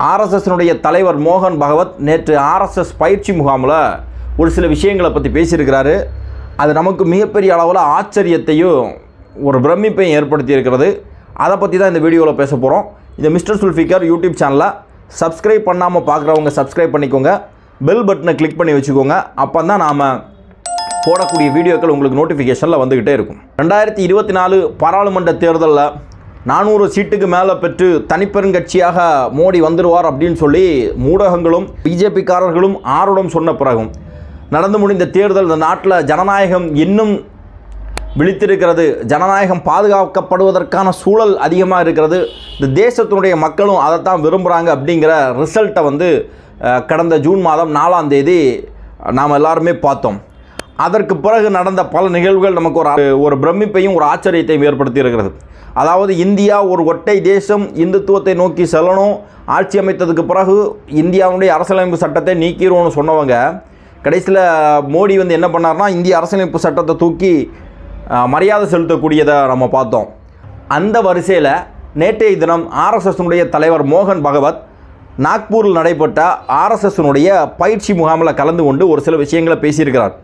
ஆர்எஸ்எஸ்னுடைய தலைவர் மோகன் பகவத் நேற்று ஆர்எஸ்எஸ் பயிற்சி முகாமில் ஒரு சில விஷயங்களை பற்றி பேசியிருக்கிறாரு அது நமக்கு மிகப்பெரிய அளவில் ஆச்சரியத்தையும் ஒரு பிரமிப்பையும் ஏற்படுத்தி இருக்கிறது அதை பற்றி தான் இந்த வீடியோவில் பேச போகிறோம் இந்த மிஸ்டர் சுல்ஃபிகர் யூடியூப் சேனலை சப்ஸ்கிரைப் பண்ணாமல் பார்க்குறவங்க சப்ஸ்கிரைப் பண்ணிக்கோங்க பெல் பட்டனை கிளிக் பண்ணி வச்சுக்கோங்க அப்போ தான் நாம் போடக்கூடிய வீடியோக்கள் உங்களுக்கு நோட்டிஃபிகேஷனில் வந்துக்கிட்டே இருக்கும் ரெண்டாயிரத்தி இருபத்தி நாலு பாராளுமன்ற தேர்தலில் நானூறு சீட்டுக்கு மேலே பெற்று தனிப்பெருங்கட்சியாக மோடி வந்துடுவார் அப்படின்னு சொல்லி ஊடகங்களும் பிஜேபிக்காரர்களும் ஆர்வம் சொன்ன பிறகும் நடந்து முடிந்த தேர்தல் இந்த நாட்டில் ஜனநாயகம் இன்னும் விழித்திருக்கிறது ஜனநாயகம் பாதுகாக்கப்படுவதற்கான சூழல் அதிகமாக இருக்கிறது இந்த தேசத்தினுடைய மக்களும் அதைத்தான் விரும்புகிறாங்க அப்படிங்கிற ரிசல்ட்டை வந்து அஹ், கடந்த ஜூன் மாதம் நாலாம் தேதி நாம் எல்லாருமே பார்த்தோம் அதற்கு பிறகு நடந்த பல நிகழ்வுகள் நமக்கு ஒரு ஆ- ஒரு பிரமிப்பையும் ஒரு ஆச்சரியத்தையும் ஏற்படுத்தி இருக்கிறது அதாவது இந்தியா ஒரு ஒற்றை தேசம் இந்துத்துவத்தை நோக்கி செல்லணும் ஆட்சி அமைத்ததுக்கு பிறகு இந்தியாவுடைய அரசியலமைப்பு சட்டத்தை நீக்கிடுவோம்னு சொன்னவங்க கடைசியில் மோடி வந்து என்ன பண்ணார்னா இந்திய அரசியலமைப்பு சட்டத்தை தூக்கி அஹ், மரியாதை செலுத்தக்கூடியதை நம்ம பார்த்தோம் அந்த வரிசையில் நேற்றைய தினம் ஆர்எஸ்எஸ்னுடைய தலைவர் மோகன் பகவத் நாக்பூரில் நடைபெற்ற ஆர்எஸ்எஸ்னுடைய பயிற்சி முகாமில் கலந்து கொண்டு ஒரு சில விஷயங்களை பேசியிருக்கிறார்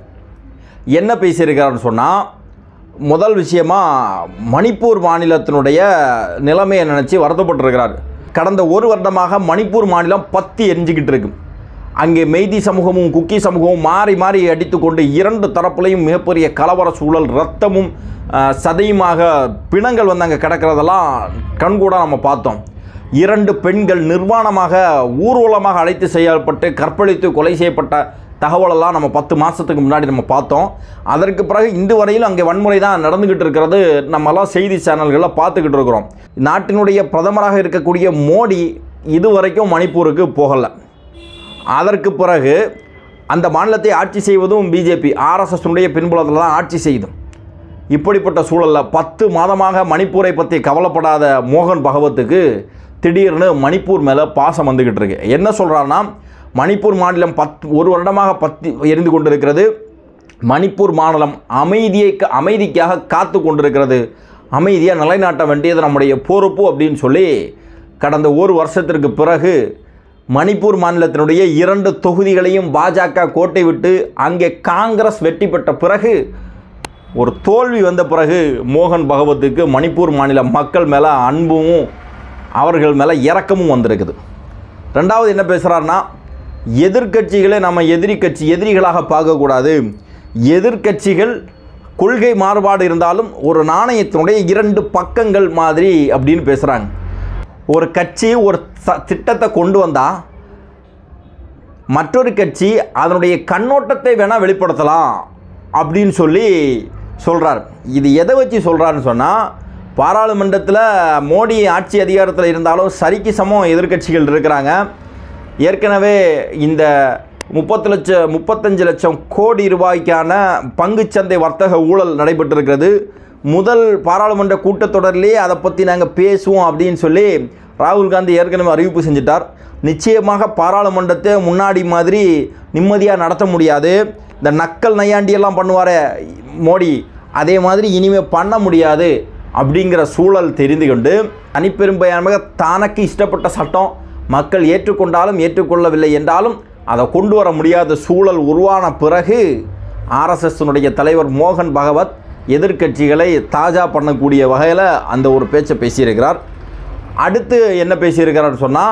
என்ன பேசியிருக்கிறார்னு சொன்னால் முதல் விஷயமா மணிப்பூர் மாநிலத்தினுடைய நிலைமையை நினச்சி வருத்தப்பட்டிருக்கிறார் கடந்த ஒரு வருடமாக மணிப்பூர் மாநிலம் பத்தி எரிஞ்சுக்கிட்டு இருக்கு அங்கே மெய்தி சமூகமும் குக்கி சமூகமும் மாறி மாறி அடித்துக்கொண்டு இரண்டு தரப்புலையும் மிகப்பெரிய கலவர சூழல் ரத்தமும் அஹ், சதையுமாக பிணங்கள் வந்து அங்கே கிடக்கிறதெல்லாம் கண்கூடாக நம்ம பார்த்தோம் இரண்டு பெண்கள் நிர்வாணமாக ஊர்வலமாக அழைத்து செய்யப்பட்டு கற்பழித்து கொலை செய்யப்பட்ட தகவலெல்லாம் நம்ம பத்து மாதத்துக்கு முன்னாடி நம்ம பார்த்தோம் அதற்கு பிறகு இன்று வரையிலும் அங்கே வன்முறை தான் நடந்துக்கிட்டு இருக்கிறது நம்மலாம் செய்தி சேனல்களில் பார்த்துக்கிட்டு இருக்கிறோம் நாட்டினுடைய பிரதமராக இருக்கக்கூடிய மோடி இதுவரைக்கும் மணிப்பூருக்கு போகலை அதற்கு பிறகு அந்த மாநிலத்தை ஆட்சி செய்வதும் பிஜேபி ஆர்எஸ்எஸ்னுடைய பின்புலத்தில் தான் ஆட்சி செய்யுது இப்படிப்பட்ட சூழலில் பத்து மாதமாக மணிப்பூரை பற்றி கவலைப்படாத மோகன் பகவத்துக்கு திடீர்னு மணிப்பூர் மேலே பாசம் வந்துக்கிட்டு இருக்கு என்ன சொல்கிறாருன்னா மணிப்பூர் மாநிலம் பத் ஒரு வருடமாக பத்தி எரிந்து கொண்டிருக்கிறது மணிப்பூர் மாநிலம் அமைதியை அமைதிக்காக காத்து கொண்டிருக்கிறது அமைதியாக நிலைநாட்ட வேண்டியது நம்முடைய பொறுப்பு அப்படின்னு சொல்லி கடந்த ஒரு வருஷத்திற்கு பிறகு மணிப்பூர் மாநிலத்தினுடைய இரண்டு தொகுதிகளையும் பாஜக கோட்டை விட்டு அங்கே காங்கிரஸ் வெற்றி பெற்ற பிறகு ஒரு தோல்வி வந்த பிறகு மோகன் பகவத்துக்கு மணிப்பூர் மாநில மக்கள் மேலே அன்பும் அவர்கள் மேலே இரக்கமும் வந்திருக்குது ரெண்டாவது என்ன பேசுகிறாருன்னா எதிர்க்கட்சிகளை நம்ம எதிரி கட்சி எதிரிகளாக பார்க்கக்கூடாது எதிர்க்கட்சிகள் கொள்கை மாறுபாடு இருந்தாலும் ஒரு நாணயத்தினுடைய இரண்டு பக்கங்கள் மாதிரி அப்படின்னு பேசுகிறாங்க ஒரு கட்சி ஒரு ச- திட்டத்தை கொண்டு வந்தால் மற்றொரு கட்சி அதனுடைய கண்ணோட்டத்தை வேணால் வெளிப்படுத்தலாம் அப்படின்னு சொல்லி சொல்கிறார் இது எதை வச்சு சொல்கிறாருன்னு சொன்னால் பாராளுமன்றத்தில் மோடி ஆட்சி அதிகாரத்தில் இருந்தாலும் சரிக்கு சமம் எதிர்க்கட்சிகள் இருக்கிறாங்க ஏற்கனவே இந்த முப்பத்து லட்சம் முப்பத்தஞ்சு லட்சம் கோடி ரூபாய்க்கான பங்குச்சந்தை வர்த்தக ஊழல் நடைபெற்றிருக்கிறது முதல் பாராளுமன்ற கூட்டத்தொடரிலேயே அதை பற்றி நாங்கள் பேசுவோம் அப்படின்னு சொல்லி ராகுல் காந்தி ஏற்கனவே அறிவிப்பு செஞ்சிட்டார் நிச்சயமாக பாராளுமன்றத்தை முன்னாடி மாதிரி நிம்மதியாக நடத்த முடியாது இந்த நக்கல் நையாண்டியெல்லாம் பண்ணுவாரே மோடி அதே மாதிரி இனிமேல் பண்ண முடியாது அப்படிங்கிற சூழல் தெரிந்து கொண்டு தனிப்பெரும்பான்மையாக தனக்கு இஷ்டப்பட்ட சட்டம் மக்கள் ஏற்றுக்கொண்டாலும் ஏற்றுக்கொள்ளவில்லை என்றாலும் அதை கொண்டு வர முடியாத சூழல் உருவான பிறகு ஆர்எஸ்எஸ்னுடைய தலைவர் மோகன் பகவத் எதிர்க்கட்சிகளை தாஜா பண்ணக்கூடிய வகையில் அந்த ஒரு பேச்சை பேசியிருக்கிறார் அடுத்து என்ன பேசியிருக்கிறார் சொன்னால்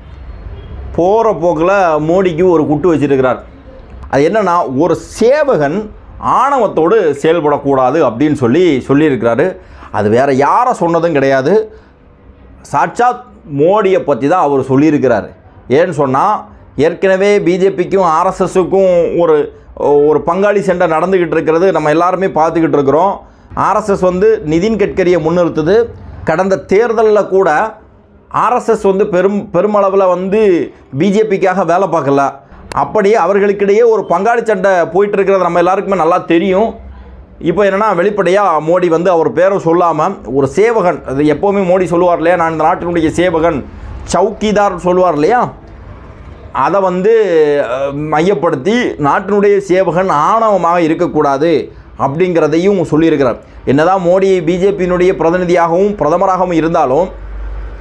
போகிற போக்கில் மோடிக்கு ஒரு குட்டு வச்சிருக்கிறார் அது என்னன்னா ஒரு சேவகன் ஆணவத்தோடு செயல்படக்கூடாது அப்படின்னு சொல்லி சொல்லியிருக்கிறாரு அது வேற யாரை சொன்னதும் கிடையாது சாட்சாத் மோடியை பற்றி தான் அவர் சொல்லியிருக்கிறார் ஏன்னு சொன்னால் ஏற்கனவே பிஜேபிக்கும் ஆர்எஸ்எஸ்ஸுக்கும் ஒரு ஒரு பங்காளி சண்டை நடந்துக்கிட்டு இருக்கிறது நம்ம எல்லாருமே பார்த்துக்கிட்டு இருக்கிறோம் ஆர்எஸ்எஸ் வந்து நிதின் கட்கரியை முன்னிறுத்துது கடந்த தேர்தலில் கூட ஆர்எஸ்எஸ் வந்து பெரும் பெருமளவில் வந்து பிஜேபிக்காக வேலை பார்க்கல அப்படியே அவர்களுக்கிடையே ஒரு பங்காளி சண்டை போயிட்டு இருக்கிறது நம்ம எல்லாருக்குமே நல்லா தெரியும் இப்போ என்னன்னா வெளிப்படையாக மோடி வந்து அவர் பேரை சொல்லாமல் ஒரு சேவகன் அது எப்போவுமே மோடி சொல்லுவார் இல்லையா நான் இந்த நாட்டினுடைய சேவகன் சவுக்கிதார் சொல்லுவார் இல்லையா அதை வந்து அஹ், மையப்படுத்தி நாட்டினுடைய சேவகன் ஆணவமாக இருக்கக்கூடாது அப்படிங்கிறதையும் சொல்லியிருக்கிறார் என்னதான் மோடி பிஜேபியினுடைய பிரதிநிதியாகவும் பிரதமராகவும் இருந்தாலும்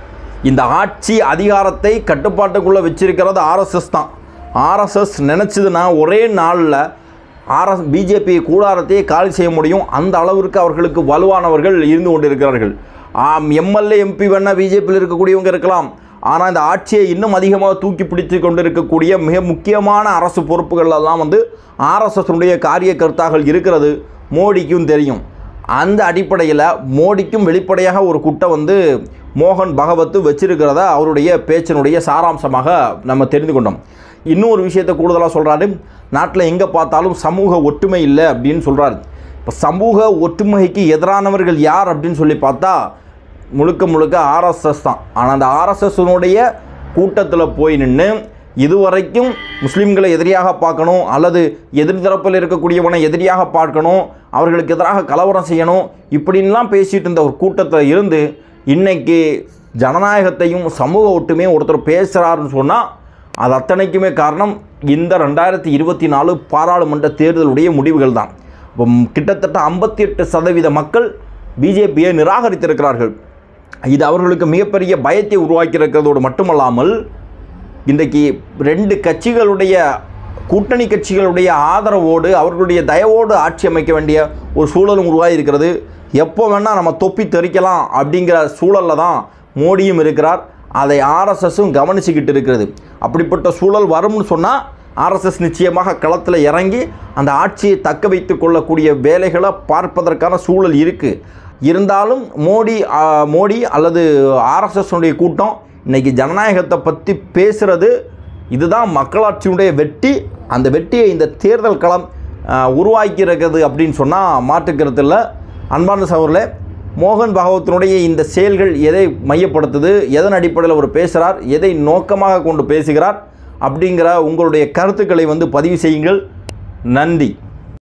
இந்த ஆட்சி அதிகாரத்தை கட்டுப்பாட்டுக்குள்ளே வச்சிருக்கிறது ஆர்எஸ்எஸ் தான் ஆர்எஸ்எஸ் நினச்சதுன்னா ஒரே நாளில் ஆர்எஸ் பிஜேபி கூடாரத்தையே காலி செய்ய முடியும் அந்த அளவிற்கு அவர்களுக்கு வலுவானவர்கள் இருந்து கொண்டிருக்கிறார்கள் ஆம் எம்எல்ஏ எம்பி வேணால் பிஜேபியில் இருக்கக்கூடியவங்க இருக்கலாம் ஆனால் இந்த ஆட்சியை இன்னும் அதிகமாக தூக்கி பிடித்து கொண்டிருக்கக்கூடிய மிக முக்கியமான அரசு பொறுப்புகள் எல்லாம் வந்து ஆர்எஸ்எஸ்னுடைய காரிய கருத்தாக இருக்கிறது மோடிக்கும் தெரியும் அந்த அடிப்படையில் மோடிக்கும் வெளிப்படையாக ஒரு குட்டை வந்து மோகன் பகவத் வச்சிருக்கிறத அவருடைய பேச்சினுடைய சாராம்சமாக நம்ம தெரிந்து கொண்டோம் இன்னொரு விஷயத்தை கூடுதலாக சொல்கிறாரு நாட்டில் எங்கே பார்த்தாலும் சமூக ஒற்றுமை இல்லை அப்படின்னு சொல்கிறாரு இப்போ சமூக ஒற்றுமைக்கு எதிரானவர்கள் யார் அப்படின்னு சொல்லி பார்த்தா முழுக்க முழுக்க ஆர்எஸ்எஸ் தான் ஆனால் அந்த ஆர்எஸ்எஸ்னுடைய கூட்டத்தில் போய் நின்று இதுவரைக்கும் முஸ்லீம்களை எதிரியாக பார்க்கணும் அல்லது எதிர்த்தரப்பில் இருக்கக்கூடியவனை எதிரியாக பார்க்கணும் அவர்களுக்கு எதிராக கலவரம் செய்யணும் இப்படின்லாம் பேசிட்டு இருந்த ஒரு கூட்டத்தில் இருந்து இன்னைக்கு ஜனநாயகத்தையும் சமூக ஒட்டுமையும் ஒருத்தர் பேசுகிறாருன்னு சொன்னால் அது அத்தனைக்குமே காரணம் இந்த ரெண்டாயிரத்தி இருபத்தி நாலு பாராளுமன்ற தேர்தலுடைய முடிவுகள் தான் இப்போ கிட்டத்தட்ட ஐம்பத்தி எட்டு சதவீத மக்கள் பிஜேபியை நிராகரித்திருக்கிறார்கள் இது அவர்களுக்கு மிகப்பெரிய பயத்தை உருவாக்கியிருக்கிறதோடு மட்டுமல்லாமல் இன்றைக்கு ரெண்டு கட்சிகளுடைய கூட்டணி கட்சிகளுடைய ஆதரவோடு அவர்களுடைய தயவோடு ஆட்சி அமைக்க வேண்டிய ஒரு சூழலும் உருவாகி இருக்கிறது எப்போ வேணால் நம்ம தொப்பி தெறிக்கலாம் அப்படிங்கிற சூழலில் தான் மோடியும் இருக்கிறார் அதை ஆர்எஸ்எஸும் கவனிச்சுக்கிட்டு இருக்கிறது அப்படிப்பட்ட சூழல் வரும்னு சொன்னால் ஆர்எஸ்எஸ் நிச்சயமாக களத்தில் இறங்கி அந்த ஆட்சியை தக்க வைத்து கொள்ளக்கூடிய வேலைகளை பார்ப்பதற்கான சூழல் இருக்குது இருந்தாலும் மோடி ஆ, மோடி அல்லது ஆர்எஸ்எஸ்னுடைய கூட்டம் இன்னைக்கு ஜனநாயகத்தை பற்றி பேசுகிறது இதுதான் மக்களாட்சியுடைய வெற்றி அந்த வெற்றியை இந்த தேர்தல் களம் ஆ, உருவாக்கி இருக்குது அப்படின்னு சொன்னால் மாற்றுக்கிறது இல்லை அன்பான சகோதரர்களே மோகன் பாகவத்தினுடைய இந்த செயல்கள் எதை மையப்படுத்துது எதன் அடிப்படையில் அவர் பேசுகிறார் எதை நோக்கமாக கொண்டு பேசுகிறார் அப்படிங்கிற உங்களுடைய கருத்துக்களை வந்து பதிவு செய்யுங்கள் நன்றி